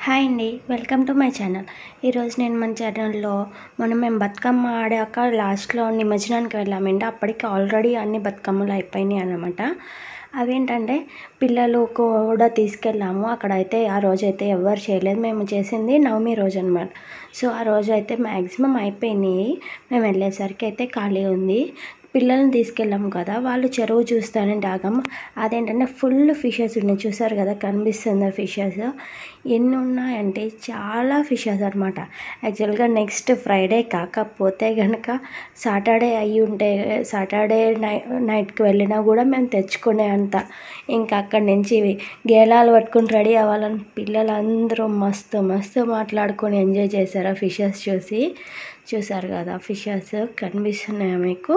hi అండి welcome to my channel ఈరోజు నేను మన ఛానల్లో మనం మేము బతుకమ్మ ఆడాక లాస్ట్లో నిమజ్జనానికి వెళ్ళామండి అప్పటికి ఆల్రెడీ అన్ని బతుకమ్మలు అయిపోయినాయి అన్నమాట అవేంటంటే పిల్లలు కూడా తీసుకెళ్ళాము అక్కడైతే ఆ రోజు అయితే ఎవరు చేయలేదు మేము చేసింది నవమి రోజు అనమాట సో ఆ రోజు అయితే మ్యాక్సిమం అయిపోయినాయి మేము వెళ్ళేసరికి అయితే ఖాళీ ఉంది పిల్లల్ని తీసుకెళ్ళాము కదా వాళ్ళు చెరువు చూస్తానంటే ఆగము అదేంటంటే ఫుల్ ఫిషెస్ ఉన్నాయి చూసారు కదా కనిపిస్తుంది ఫిషెస్ ఎన్ని ఉన్నాయంటే చాలా ఫిషెస్ అనమాట యాక్చువల్గా నెక్స్ట్ ఫ్రైడే కాకపోతే కనుక సాటర్డే అయ్యి ఉంటే సాటర్డే నై నైట్కి వెళ్ళినా కూడా మేము తెచ్చుకునే అంత ఇంకా అక్కడి నుంచి గేలాలు పట్టుకుని రెడీ అవ్వాలని పిల్లలందరూ మస్తు మస్తు మాట్లాడుకొని ఎంజాయ్ చేశారు ఆ ఫిషెస్ చూసి చూసారు కదా ఫిషెస్ కనిపిస్తున్నాయా మీకు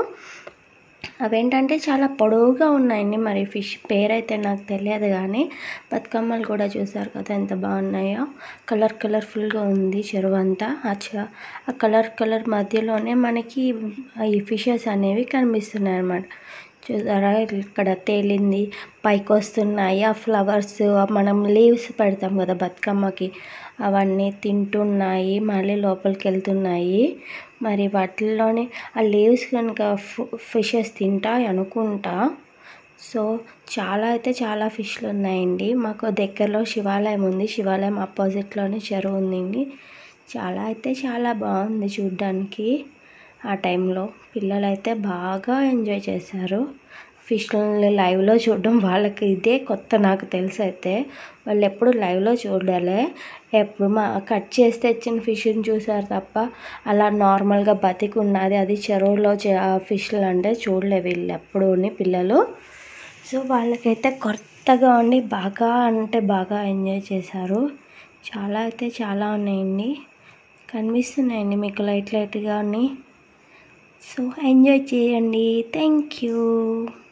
అవేంటంటే చాలా పొడవుగా ఉన్నాయండి మరి ఫిష్ పేరైతే నాకు తెలియదు కానీ బతుకమ్మలు కూడా చూసారు కదా ఎంత బాగున్నాయో కలర్ కలర్ఫుల్గా ఉంది చెరువు అంతా ఆ చ ఆ కలర్ కలర్ మధ్యలోనే మనకి ఈ ఫిషెస్ అనేవి కనిపిస్తున్నాయి అన్నమాట చూసారా ఇక్కడ తేలింది పైకి వస్తున్నాయి ఆ ఫ్లవర్స్ మనం లీవ్స్ పెడతాం కదా బతుకమ్మకి అవన్నీ తింటున్నాయి మళ్ళీ లోపలికి వెళ్తున్నాయి మరి వాటిల్లోనే ఆ లీవ్స్ కనుక ఫిషెస్ తింటాయి అనుకుంటా సో చాలా అయితే చాలా ఫిష్లు ఉన్నాయండి మాకు దగ్గరలో శివాలయం ఉంది శివాలయం ఆపోజిట్లోనే చెరువు ఉందండి చాలా అయితే చాలా బాగుంది చూడ్డానికి ఆ టైంలో పిల్లలు అయితే బాగా ఎంజాయ్ చేశారు ఫిష్లని లైవ్లో చూడడం వాళ్ళకి ఇదే కొత్త నాకు తెలిసి అయితే వాళ్ళు ఎప్పుడు లైవ్లో చూడాలి ఎప్పుడు మా కట్ చేసి తెచ్చిన ఫిష్ని చూసారు తప్ప అలా నార్మల్గా బతికి ఉన్నది అది చెరువులో ఫిష్లు అంటే చూడలే వీళ్ళు ఎప్పుడూని పిల్లలు సో వాళ్ళకైతే కొత్తగా ఉండి బాగా అంటే బాగా ఎంజాయ్ చేశారు చాలా అయితే చాలా ఉన్నాయండి కనిపిస్తున్నాయండి మీకు లైట్ లైట్గా సో ఎంజాయ్ చేయండి థ్యాంక్ యూ